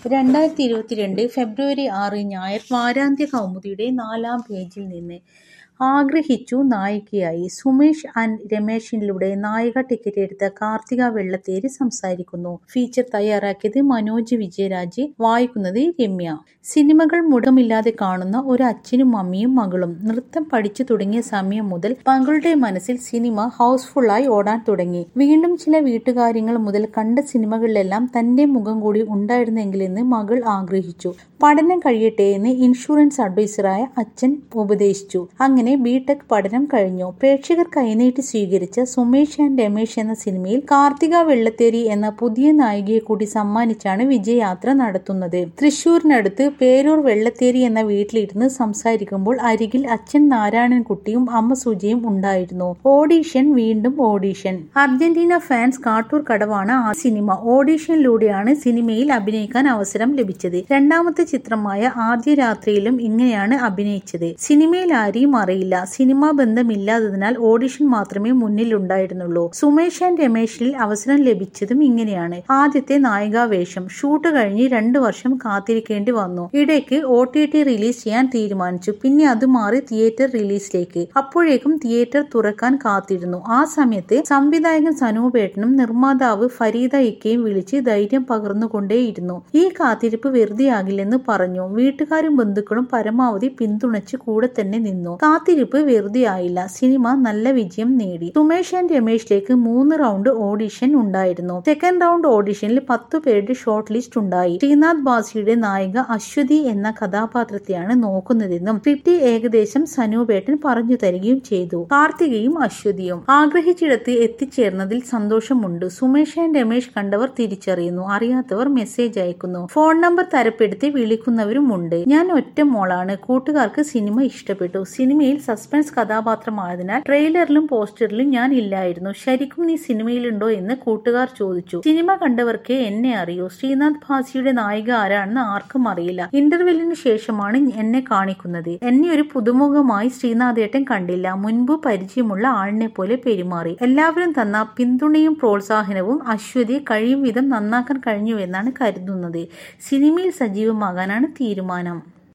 രണ്ടായിരത്തി ഇരുപത്തിരണ്ട് ഫെബ്രുവരി ആറ് ഞായർ വാരാന്ത്യ കൗമുദിയുടെ നാലാം പേജിൽ നിന്ന് ആഗ്രഹിച്ചു നായികയായി സുമേഷ് ആൻഡ് രമേശിലൂടെ നായിക ടിക്കറ്റ് എടുത്ത കാർത്തിക വെള്ളത്തേരി സംസാരിക്കുന്നു ഫീച്ചർ തയ്യാറാക്കിയത് മനോജ് വിജയരാജ് വായിക്കുന്നത് രമ്യ സിനിമകൾ മുടക്കമില്ലാതെ കാണുന്ന ഒരു അച്ഛനും അമ്മയും മകളും നൃത്തം പഠിച്ചു തുടങ്ങിയ സമയം മുതൽ മകളുടെ മനസ്സിൽ സിനിമ ഹൗസ്ഫുള്ളായി ഓടാൻ തുടങ്ങി വീണ്ടും ചില വീട്ടുകാര്യങ്ങൾ മുതൽ കണ്ട സിനിമകളിലെല്ലാം തന്റെ മുഖം കൂടി ഉണ്ടായിരുന്നെങ്കിലെന്ന് മകൾ ആഗ്രഹിച്ചു പഠനം കഴിയട്ടെ എന്ന് ഇൻഷുറൻസ് അഡ്വൈസറായ അച്ഛൻ ഉപദേശിച്ചു അങ്ങനെ ബിടെക് പഠനം കഴിഞ്ഞു പ്രേക്ഷകർ കൈനീട്ടി സ്വീകരിച്ച സുമേഷ് ആൻഡ് രമേശ് എന്ന സിനിമയിൽ കാർത്തിക വെള്ളത്തേരി എന്ന പുതിയ നായികയെ കൂടി സമ്മാനിച്ചാണ് വിജയയാത്ര നടത്തുന്നത് തൃശൂരിനടുത്ത് പേരൂർ വെള്ളത്തേരി എന്ന വീട്ടിലിരുന്ന് സംസാരിക്കുമ്പോൾ അരികിൽ അച്ഛൻ നാരായണൻകുട്ടിയും അമ്മ സുജയും ഉണ്ടായിരുന്നു ഓഡീഷൻ വീണ്ടും ഓഡീഷൻ അർജന്റീന ഫാൻസ് കാട്ടൂർ കടവാണ് ആ സിനിമ ഓഡീഷനിലൂടെയാണ് സിനിമയിൽ അഭിനയിക്കാൻ അവസരം ലഭിച്ചത് രണ്ടാമത്തെ ചിത്രമായ ആദ്യ രാത്രിയിലും ഇങ്ങനെയാണ് അഭിനയിച്ചത് സിനിമയിൽ ആരെയും അറിയില്ല സിനിമാ ബന്ധമില്ലാത്തതിനാൽ ഓഡിഷൻ മാത്രമേ മുന്നിലുണ്ടായിരുന്നുള്ളൂ സുമേഷ് ആൻഡ് രമേശിൽ അവസരം ലഭിച്ചതും ഇങ്ങനെയാണ് ആദ്യത്തെ നായികാവേഷം ഷൂട്ട് കഴിഞ്ഞ് രണ്ടു വർഷം കാത്തിരിക്കേണ്ടി വന്നു ഇടയ്ക്ക് ഒ ടി ടി റിലീസ് ചെയ്യാൻ തീരുമാനിച്ചു പിന്നെ അത് മാറി തിയേറ്റർ റിലീസിലേക്ക് അപ്പോഴേക്കും തിയേറ്റർ തുറക്കാൻ കാത്തിരുന്നു ആ സമയത്ത് സംവിധായകൻ സനൂപേട്ടനും നിർമ്മാതാവ് ഫരീദ ഇക്കയും വിളിച്ച് ധൈര്യം പകർന്നുകൊണ്ടേയിരുന്നു ഈ കാത്തിരിപ്പ് വെറുതെയാകില്ലെന്ന് പറഞ്ഞു വീട്ടുകാരും ബന്ധുക്കളും പരമാവധി പിന്തുണച്ച് കൂടെ തന്നെ നിന്നു കാത്തിരിപ്പ് വെറുതെയായില്ല സിനിമ നല്ല വിജയം നേടി സുമേഷ് ആൻഡ് രമേശിലേക്ക് മൂന്ന് റൗണ്ട് ഓഡിഷൻ ഉണ്ടായിരുന്നു സെക്കൻഡ് റൗണ്ട് ഓഡിഷനിൽ പത്തു പേരുടെ ഷോർട്ട് ലിസ്റ്റ് ഉണ്ടായി ശ്രീനാഥ് ബാസിയുടെ നായിക അശ്വതി എന്ന കഥാപാത്രത്തെയാണ് നോക്കുന്നതെന്നും സ്ക്രിപ്റ്റ് ഏകദേശം സനൂപേട്ടൻ പറഞ്ഞു തരികയും ചെയ്തു കാർത്തികയും അശ്വതിയും ആഗ്രഹിച്ചിടത്ത് എത്തിച്ചേർന്നതിൽ സന്തോഷമുണ്ട് സുമേഷ് ആൻഡ് രമേശ് കണ്ടവർ തിരിച്ചറിയുന്നു അറിയാത്തവർ മെസ്സേജ് അയക്കുന്നു ഫോൺ നമ്പർ തരപ്പെടുത്തി വിളിക്കുന്നവരുമുണ്ട് ഞാൻ ഒറ്റ മോളാണ് കൂട്ടുകാർക്ക് സിനിമ ഇഷ്ടപ്പെട്ടു സിനിമയിൽ സസ്പെൻസ് കഥാപാത്രമായതിനാൽ ട്രെയിലറിലും പോസ്റ്ററിലും ഞാൻ ഇല്ലായിരുന്നു ശരിക്കും നീ സിനിമയിലുണ്ടോ എന്ന് കൂട്ടുകാർ ചോദിച്ചു സിനിമ കണ്ടവർക്ക് എന്നെ അറിയൂ ശ്രീനാഥ് ഭാസിയുടെ നായിക ആരാണെന്ന് ആർക്കും അറിയില്ല ഇന്റർവെല്ലിന് ശേഷമാണ് എന്നെ കാണിക്കുന്നത് എന്നെ ഒരു പുതുമുഖമായി ശ്രീനാഥേട്ടൻ കണ്ടില്ല മുൻപ് പരിചയമുള്ള ആളിനെ പോലെ പെരുമാറി എല്ലാവരും തന്ന പിന്തുണയും പ്രോത്സാഹനവും അശ്വതി കഴിയും വിധം നന്നാക്കാൻ കഴിഞ്ഞുവെന്നാണ് കരുതുന്നത് സിനിമയിൽ സജീവമാകാനാണ് തീരുമാനം